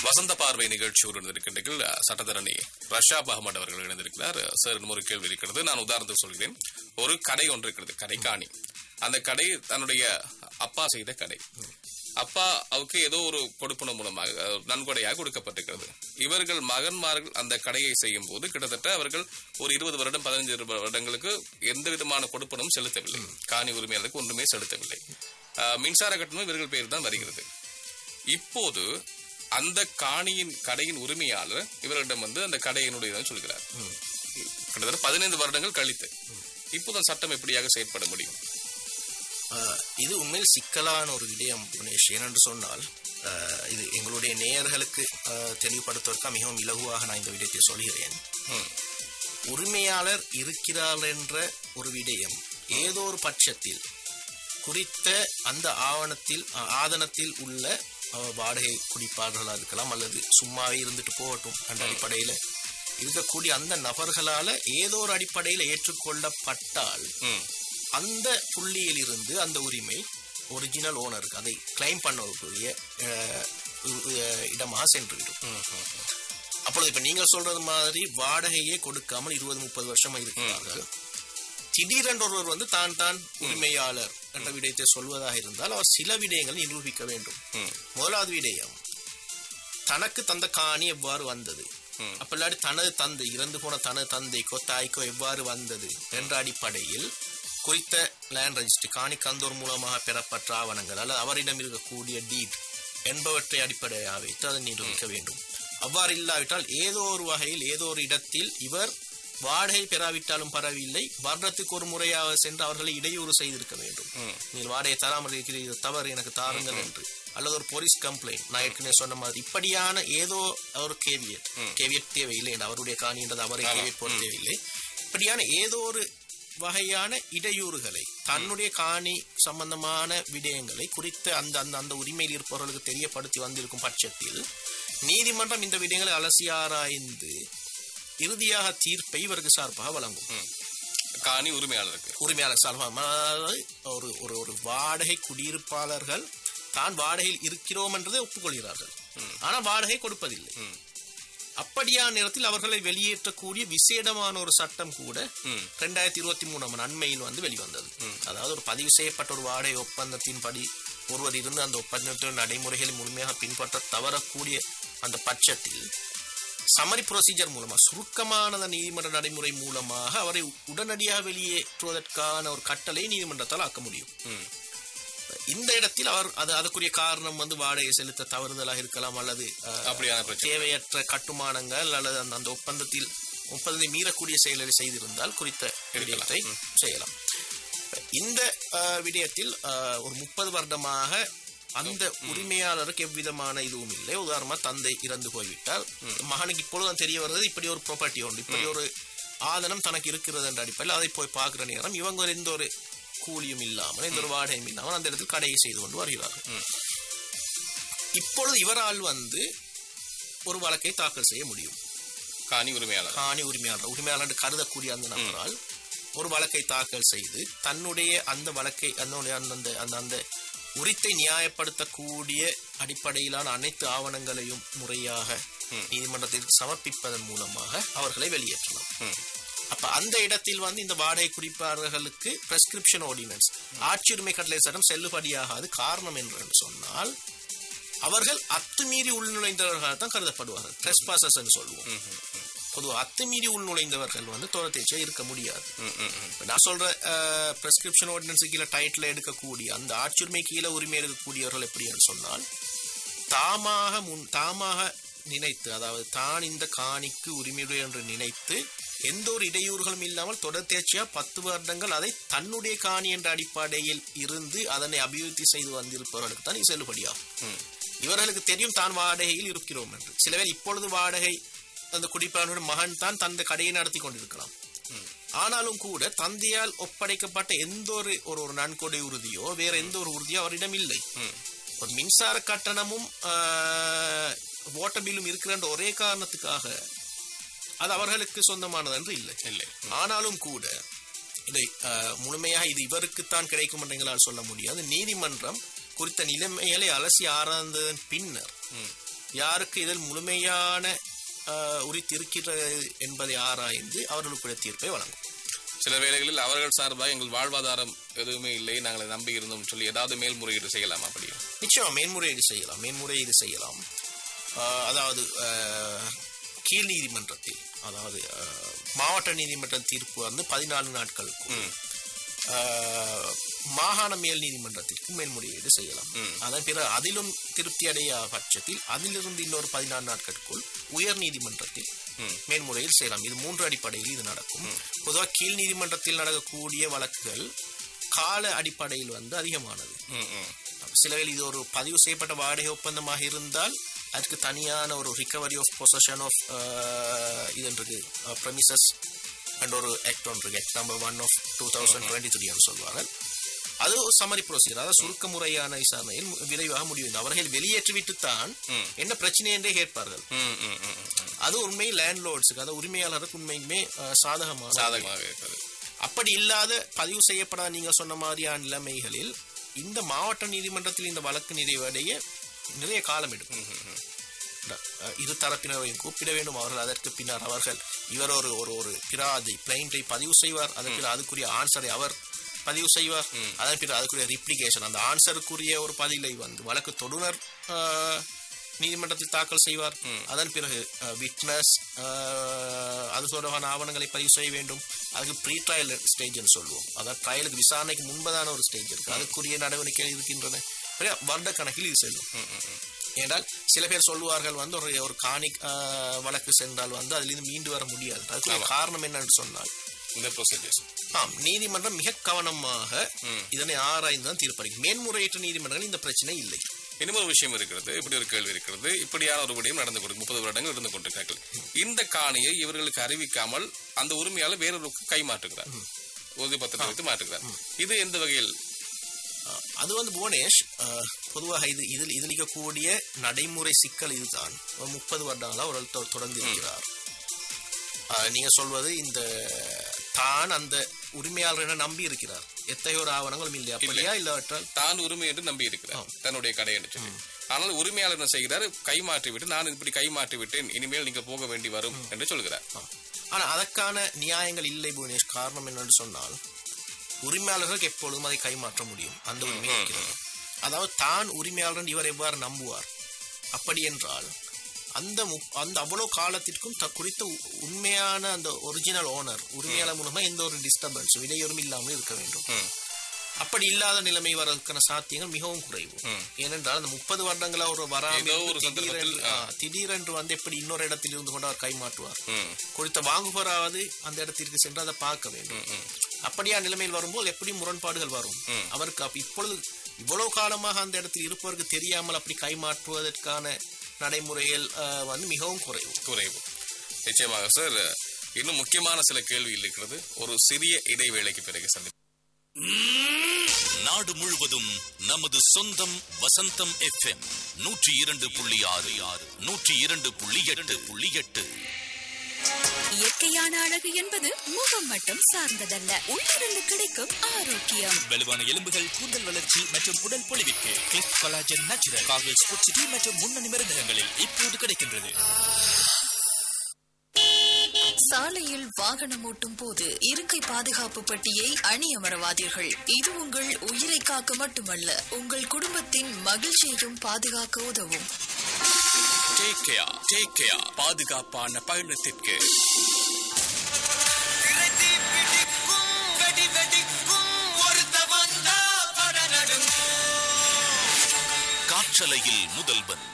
வசந்த பார்வை நிகழ்ச்சியோடு இருந்திருக்கின்றீர்கள் சட்டத்தரணி ரஷாப் அகமது அவர்கள் இணைந்திருக்கிறார் சார் இன்னும் ஒரு கேள்வி இருக்கிறது நான் உதாரணத்துக்கு சொல்கிறேன் ஒரு கடை ஒன்று இருக்கிறது கடை காணி அந்த கடை தன்னுடைய அப்பா செய்த கடை அப்பா அவருக்கு ஏதோ ஒரு கொடுப்பனம் மூலமாக அஹ், நன்கொடையாக கொடுக்கப்பட்டிருக்கிறது இவர்கள் மகன்மார்கள் அந்த கடையை செய்யும் போது கிட்டத்தட்ட அவர்கள் ஒரு இருபது வருடம் பதினஞ்சு வருடங்களுக்கு எந்த விதமான கொடுப்பனமும் செலுத்தவில்லை காணி உரிமையாளருக்கு ஒன்றுமே செலுத்தவில்லை அஹ், மின்சார கட்டணம் இவர்கள் பேரில் தான் வருகிறது இப்போது அந்த காணியின் கடையின் உரிமையாளர் இவரிடம் வந்து அந்த கடையினுடைய சொல்கிறார் கிட்டத்தட்ட பதினைந்து வருடங்கள் கழித்து இப்போது அந்த சட்டம் எப்படியாக செயற்பட முடியும் ஆஹ் இது உண்மையில் சிக்கலான ஒரு விடயம் புனேஷ் ஏனென்று சொன்னால் ஆஹ் இது எங்களுடைய நேயர்களுக்கு ஆஹ் தெளிவுபடுத்துவதற்கு மிகவும் இலகுவாக நான் இந்த விடயத்தை சொல்கிறேன் ம். உரிமையாளர் இருக்கிறார் என்ற ஒரு விடயம் ஏதோ ஒரு பட்சத்தில் குறித்த அந்த ஆவணத்தில் ஆ- ஆதனத்தில் உள்ள ஆஹ், வாடகை குடிப்பாளர்களாக இருக்கலாம் அல்லது சும்மாவே இருந்துட்டு போகட்டும் என்ற அடிப்படையில் இருக்கக்கூடிய அந்த நபர்களால ஏதோ ஒரு அடிப்படையில் ஏற்றுக்கொள்ளப்பட்டால் ம். அந்த புள்ளியில் இருந்து அந்த உரிமை ஒரிஜினல் ஓனருக்கு அதை கிளைம் பண்ணக்கூடிய அஹ், உ- அஹ், இடமாக சென்றுவிடும் ம். ம். அப்பொழுது இப்ப நீங்கள் சொல்றது மாதிரி வாடகையே கொடுக்காமல் இருபது முப்பது வருஷமா இருக்கிறார்கள் திடீரென்று ஒருவர் வந்து தான் தான் உரிமையாளர் என்ற விடயத்தை சொல்வதாக இருந்தால் அவர் சில விடயங்களை நிரூபிக்க வேண்டும் ம். முதலாவது விடயம் தனக்கு தந்த காணி எவ்வாறு வந்தது ம். அப்ப இல்லாட்டி தனது தந்தை இறந்து போன தனது தந்தைக்கோ தாய்க்கோ எவ்வாறு வந்தது என்ற அடிப்படையில் குறித்த லேண்ட் ரெஜிஸ்ட்ரி காணி கந்தோர் மூலமாக பெறப்பட்ட ஆவணங்கள் அல்லது அவரிடம் இருக்கக்கூடிய டீட் என்பவற்றை அடிப்படையாக வைத்து அதை நிரூபிக்க வேண்டும் அவ்வாறு இல்லாவிட்டால் ஏதோ ஒரு வகையில் ஏதோ ஒரு இடத்தில் இவர் வாடகை பெறாவிட்டாலும் பரவாயில்லை வருடத்துக்கு ஒரு முறையாக சென்று அவர்களை இடையூறு செய்திருக்க வேண்டும் ம். நீங்கள் வாடகை தராமல் இருக்கிற இது தவறு எனக்கு தாருங்கள் என்று அல்லது ஒரு போலீஸ் கம்ப்ளைண்ட் நான் ஏற்கனவே சொன்ன மாதிரி இப்படியான ஏதோ ஒரு கேவியட் கேவியட் தேவையில்லை என்று அவருடைய காணின்றது அவரை கேவியட் போட தேவையில்லை இப்படியான ஏதோ ஒரு வகையான இடையூறுகளை தன்னுடைய காணி சம்பந்தமான விடயங்களை குறித்த அந்த அந்த அந்த உரிமையில் இருப்பவர்களுக்கு தெரியப்படுத்தி வந்திருக்கும் பட்சத்தில் நீதிமன்றம் இந்த விடயங்களை அலசி ஆராய்ந்து இறுதியாக தீர்ப்பை இவருக்கு சார்பாக வழங்கும் ம். காணி உரிமையாளருக்கு உரிமையாளர் சார்பாக அதாவது ஒரு ஒரு ஒரு வாடகை குடியிருப்பாளர்கள் தான் வாடகையில் இருக்கிறோம் என்றதை ஒப்புக்கொள்கிறார்கள் ஆனா வாடகை கொடுப்பதில்லை ம். அப்படியான நேரத்தில் அவர்களை வெளியேற்றக்கூடிய விசேடமான ஒரு சட்டம் கூட ம். ரெண்டாயிரத்தி இருபத்தி மூணாம் அண்மையில் வந்து வெளிவந்தது அதாவது ஒரு பதிவு செய்யப்பட்ட ஒரு வாடகை ஒப்பந்தத்தின்படி ஒருவர் இருந்து அந்த ஒப்பந்தத்தின் நடைமுறைகளை முழுமையாக பின்பற்ற தவறக்கூடிய அந்த பட்சத்தில் சமரி ப்ரொசீஜர் மூலமா சுருக்கமான அந்த நீதிமன்ற நடைமுறை மூலமாக அவரை உடனடியாக வெளியேற்றுவதற்கான ஒரு கட்டளை நீதிமன்றத்தால் ஆக்க முடியும் ம். இந்த இடத்தில் அவர் அது அதுக்குரிய காரணம் வந்து வாடகை செலுத்த தவறுதலாக இருக்கலாம் அல்லது அஹ், அப்படியான பிரச்சனை தேவையற்ற கட்டுமானங்கள் அல்லது அந்த அந்த ஒப்பந்தத்தில் ஒப்பந்தத்தை மீறக்கூடிய செயல்களை செய்திருந்தால் குறித்த விடயத்தை செய்யலாம் இந்த அஹ், விடயத்தில் அஹ், ஒரு முப்பது வருடமாக அந்த உரிமையாளருக்கு எவ்விதமான இதுவும் இல்லை உதாரணமா தந்தை இறந்து போய்விட்டால் மகனுக்கு இப்பொழுதுதான் தெரிய வருது இப்படி ஒரு ப்ராப்பர்ட்டி உண்டு இப்படி ஒரு ஆதனம் தனக்கு இருக்கிறது என்ற அடிப்படையில் அதை போய் பார்க்கிற நேரம் இவங்க ஒரு எந்த ஒரு கூலியும் இல்லாமல் எந்த ஒரு வாடகையும் இல்லாமல் அந்த இடத்தில் கடையை செய்து கொண்டு வருகிறார்கள் இப்பொழுது இவரால் வந்து ஒரு வழக்கை தாக்கல் செய்ய முடியும் காணி உரிமையாளர் காணி உரிமையாளர் உரிமையாளர் என்று கருதக்கூடிய அந்த நபரால் ஒரு வழக்கை தாக்கல் செய்து தன்னுடைய அந்த வழக்கை அதனுடைய அந்த அந்த அந்த உரித்தை நியாயப்படுத்தக்கூடிய அடிப்படையிலான அனைத்து ஆவணங்களையும் முறையாக நீதிமன்றத்திற்கு சமர்ப்பிப்பதன் மூலமாக அவர்களை வெளியேற்றலாம் ம். அப்ப அந்த இடத்தில் வந்து இந்த வாடகை குடிப்பாளர்களுக்கு பிரெஸ்கிரிப்ஷன் ஆர்டினன்ஸ் ஆட்சியுரிமை கட்டளை சட்டம் செல்லுபடியாகாது காரணம் என்று சொன்னால் அவர்கள் அத்துமீறி உள்நுழைந்தவர்களாக தான் கருதப்படுவார்கள் ட்ரெஸ்பாசஸ் சொல்லுவோம் ம். ம். பொதுவாக அத்துமீறி உள்நுழைந்தவர்கள் வந்து தொடர்ச்சியாக இருக்க முடியாது ம். ம். ம். இப்ப நான் சொல்ற பிரெஸ்கிரிப்ஷன் ஆர்டினன்ஸ் கீழே டைட்டில் எடுக்கக்கூடிய அந்த ஆட்சியுரிமை கீழே உரிமை எடுக்கக்கூடியவர்கள் எப்படின்னு சொன்னால் தாமாக முன் தாமாக நினைத்து அதாவது தான் இந்த காணிக்கு உரிமையுடைய என்று நினைத்து எந்த ஒரு இடையூறுகளும் இல்லாமல் தொடர்ச்சியா பத்து வருடங்கள் அதை தன்னுடைய காணி என்ற அடிப்படையில் இருந்து அதனை அபிவிருத்தி செய்து வந்திருப்பவர்களுக்கு தான் இது செல்லுபடியாகும் ம். இவர்களுக்கு தெரியும் தான் வாடகையில் இருக்கிறோம் என்று சில பேர் இப்பொழுது வாடகை அந்த குடிப்பாளனுடைய மகன் தான் தந்த கடையை நடத்தி கொண்டிருக்கலாம் ஆனாலும் கூட தந்தையால் ஒப்படைக்கப்பட்ட எந்த ஒரு ஒரு ஒரு நன்கொடை உறுதியோ வேற எந்த ஒரு உறுதியோ அவரிடம் இல்லை ம். ஒரு மின்சார கட்டணமும் வாட்டர் பில்லும் இருக்கிற ஒரே காரணத்துக்காக அது அவர்களுக்கு சொந்தமானது என்று இல்லை இல்லை ஆனாலும் கூட இதை அஹ், முழுமையாக இது இவருக்குத்தான் கிடைக்கும் என்று எங்களால் சொல்ல முடியாது நீதிமன்றம் குறித்த நிலைமைகளை அலசி ஆராய்ந்ததன் பின்னர் ம். யாருக்கு இதில் முழுமையான ஆஹ், உரித்து இருக்கிறது என்பதை ஆராய்ந்து அவர்களுக்குரிய தீர்ப்பை வழங்கும் சில வேளைகளில் அவர்கள் சார்பாக எங்கள் வாழ்வாதாரம் எதுவுமே இல்லை நாங்கள் நம்பி இருந்தோம் சொல்லி ஏதாவது மேல்முறையீடு செய்யலாம் அப்படி நிச்சயமா மேன்முறையீடு செய்யலாம் மேன்முறையீடு செய்யலாம் ஆஹ், அதாவது ஆஹ், கீழ் நீதிமன்றத்தில் அதாவது ஆஹ், மாவட்ட நீதிமன்ற தீர்ப்பு வந்து பதினாலு நாட்களுக்கு ஆஹ், மாகாண மேல் நீதிமன்றத்திற்கு மேல்முறையீடு செய்யலாம் அதன் பிறகு அதிலும் திருப்தி அடைய பட்சத்தில் அதிலிருந்து இன்னொரு பதினாறு நாட்களுக்குள் உயர் நீதிமன்றத்தில் மேல்முறையில் செய்யலாம் இது மூன்று அடிப்படையில் இது நடக்கும் பொதுவாக கீழ் நீதிமன்றத்தில் நடக்கக்கூடிய வழக்குகள் கால அடிப்படையில் வந்து அதிகமானது ம், ம். சில வேளை இது ஒரு பதிவு செய்யப்பட்ட வாடகை ஒப்பந்தமாக இருந்தால் அதுக்கு தனியான ஒரு ரிகவரி ஆஃப் பொசஷன் ஆஃப் இதுன்றது ப்ரெமிசஸ் அண்ட் ஒரு ஆக்ட் ஒன்று இருக்கு act number one of two thousand twenty த்ரீன்னு சொல்வாங்க அது ஒரு சமரி ப்ரொசீஜர் அதாவது சுருக்க முறையான விசாரணையில் மு- விரைவாக முடியும் அவர்கள் வெளியேற்றிவிட்டுத்தான் என்ன பிரச்சனை என்றே கேட்பார்கள் ம், ம், ம், ம். அது உண்மை லேண்ட்லோர்ட்ஸுக்கு அதாவது உரிமையாளருக்கு உண்மையுமே அஹ், சாதகமான சாதகமாக இருக்கிறது அப்படி இல்லாத பதிவு செய்யப்படாத நீங்க சொன்ன மாதிரியான நிலைமைகளில் இந்த மாவட்ட நீதிமன்றத்தில் இந்த வழக்கு நிறைவடைய நிறைய காலம் எடுக்கும் அஹ் இரு தரப்பினரையும் கூப்பிட வேண்டும் அவர்கள் அதற்கு பின்னர் அவர்கள் இவர் ஒரு ஒரு ஒரு பிராதி பிளைண்டை பதிவு செய்வார் அதற்கு பிறகு அதுக்குரிய ஆன்சரை அவர் பதிவு செய்வார் அதன் பிறகு அதுக்குரிய ரிப்ளிகேஷன் அந்த ஆன்சருக்குரிய ஒரு பதிலை வந்து வழக்கு தொடுனர் அஹ், நீதிமன்றத்தில் தாக்கல் செய்வார் அதன் பிறகு விட்னஸ் அது தொடர்பான ஆவணங்களை பதிவு செய்ய வேண்டும் அதுக்கு ப்ரீ ட்ரையல் ஸ்டேஜ்னு சொல்லுவோம் அதாவது ட்ரையலுக்கு விசாரணைக்கு முன்பதான ஒரு ஸ்டேஜ் இருக்கு அதுக்குரிய நடவடிக்கைகள் இருக்கின்றன பிறகு வருட கணக்கில் இது செல்லும் ஏனென்றால் சில பேர் சொல்லுவார்கள் வந்து ஒரு ஒரு காணி ஆஹ், வழக்கு சென்றால் வந்து அதிலிருந்து மீண்டு வர முடியாது அதுக்கு காரணம் என்னன்னு சொன்னால் இந்த ப்ரொசீஜர்ஸ் ஆம் நீதிமன்றம் மிக கவனமாக இதனை ஆராய்ந்து தான் தீர்ப்பளிக்கும் மேன்முறையீட்டு நீதிமன்றங்கள் இந்த பிரச்சனை இல்லை இன்னும் ஒரு விஷயம் இருக்கிறது இப்படி ஒரு கேள்வி இருக்கிறது இப்படியான ஒரு விடயம் நடந்து கொண்டு முப்பது வருடங்கள் இருந்து கொண்டிருக்கிறார்கள் இந்த காணியை இவர்களுக்கு அறிவிக்காமல் அந்த உரிமையாளர் வேறொருக்கு கைமாற்றுகிறார் உறுதி பத்திரத்தை வைத்து மாற்றுகிறார் இது எந்த வகையில் ஆஹ், அது வந்து புவனேஷ் ஆஹ், பொதுவாக இது இதில் இதில் இருக்கக்கூடிய நடைமுறை சிக்கல் இதுதான் ஒரு முப்பது வருடங்களா ஒரு தொ- தொடர்ந்து இருக்கிறார் ஆஹ், நீங்க சொல்வது இந்த தான் அந்த உரிமையாளரை நம்பி இருக்கிறார் எத்தகைய ஒரு ஆவணங்களும் இல்லை அப்படியா இல்லாவிட்டால் தான் உரிமை என்று நம்பி இருக்கிறார் தன்னுடைய கடை என்று சொல்லி ஆனால் உரிமையாளர் என்ன செய்கிறார் கைமாற்றி விட்டு நான் இப்படி கைமாற்றி விட்டேன் இனிமேல் நீங்கள் போக வேண்டி வரும் என்று சொல்கிறார் ஆனா அதற்கான நியாயங்கள் இல்லை புவனேஷ் காரணம் என்னன்னு சொன்னால் உரிமையாளர்களுக்கு எப்பொழுதும் அதை கைமாற்ற முடியும் அந்த உரிமை இருக்கிறது அதாவது தான் உரிமையாளர் இவர் எவ்வாறு நம்புவார் அப்படி என்றால் அந்த முப்- அந்த அவ்வளவு காலத்திற்கும் த குறித்த உ- உண்மையான அந்த ஒரிஜினல் ஓனர் உரிமையாளர் மூலமா எந்த ஒரு டிஸ்டர்பன்ஸும் இடையூறும் இல்லாமல் இருக்க வேண்டும் ம். அப்படி இல்லாத நிலைமை வரதுக்கான சாத்தியங்கள் மிகவும் குறைவு ஏனென்றால் அந்த முப்பது வருடங்களா ஒரு வராமல் ஏதோ ஒரு இருந்து திடீரென்று சந்தர்ப்பத்தில், ஆ, திடீரென்று வந்து எப்படி இன்னொரு இடத்தில் இருந்து கொண்டு அவர் கைமாற்றுவார் ம். கொடுத்த வாங்குபவராவது அந்த இடத்திற்கு சென்று அதை பார்க்க வேண்டும் அப்படியா நிலைமையில் வரும்போது எப்படி முரண்பாடுகள் வரும் அவருக்கு அப்ப இப்பொழுது இவ்வளவு காலமாக அந்த இடத்தில் இருப்பவருக்கு தெரியாமல் அப்படி கைமாற்றுவதற்கான நடைமுறைகள் அஹ், வந்து மிகவும் குறைவு குறைவு நிச்சயமாக சார் இன்னும் முக்கியமான சில கேள்வி இருக்கிறது ஒரு சிறிய இடைவேளைக்கு பிறகு சந்தி நாடு முழுவதும் நமது சொந்தம் வசந்தம் எஃப்எம் நூற்றி இரண்டு புள்ளி ஆறு ஆறு நூற்றி இரண்டு புள்ளி எட்டு புள்ளி எட்டு இயற்கையான அழகு என்பது முகம் மட்டும் சார்ந்ததல்ல உள்ளிருந்து கிடைக்கும் ஆரோக்கியம் வலுவான எலும்புகள் கூந்தல் வளர்ச்சி மற்றும் உடல் பொலிவிற்கு கிளிப் கொலாஜன் நேச்சுரல் காகில் ஸ்போர்ட் சிட்டி மற்றும் முன்னணி மருந்தகங்களில் இப்போது கிடைக்கின்றது சாலையில் வாகனம் ஓட்டும் போது இருக்கை பாதுகாப்பு பட்டியை அணிய மறவாதீர்கள் இது உங்கள் உயிரை காக்க மட்டுமல்ல உங்கள் குடும்பத்தின் மகிழ்ச்சியையும் பாதுகாக்க உதவும் டேக் கேர் டேக் கேர் பாதுகாப்பான பயணத்திற்கு காற்றலையில் முதல்வன்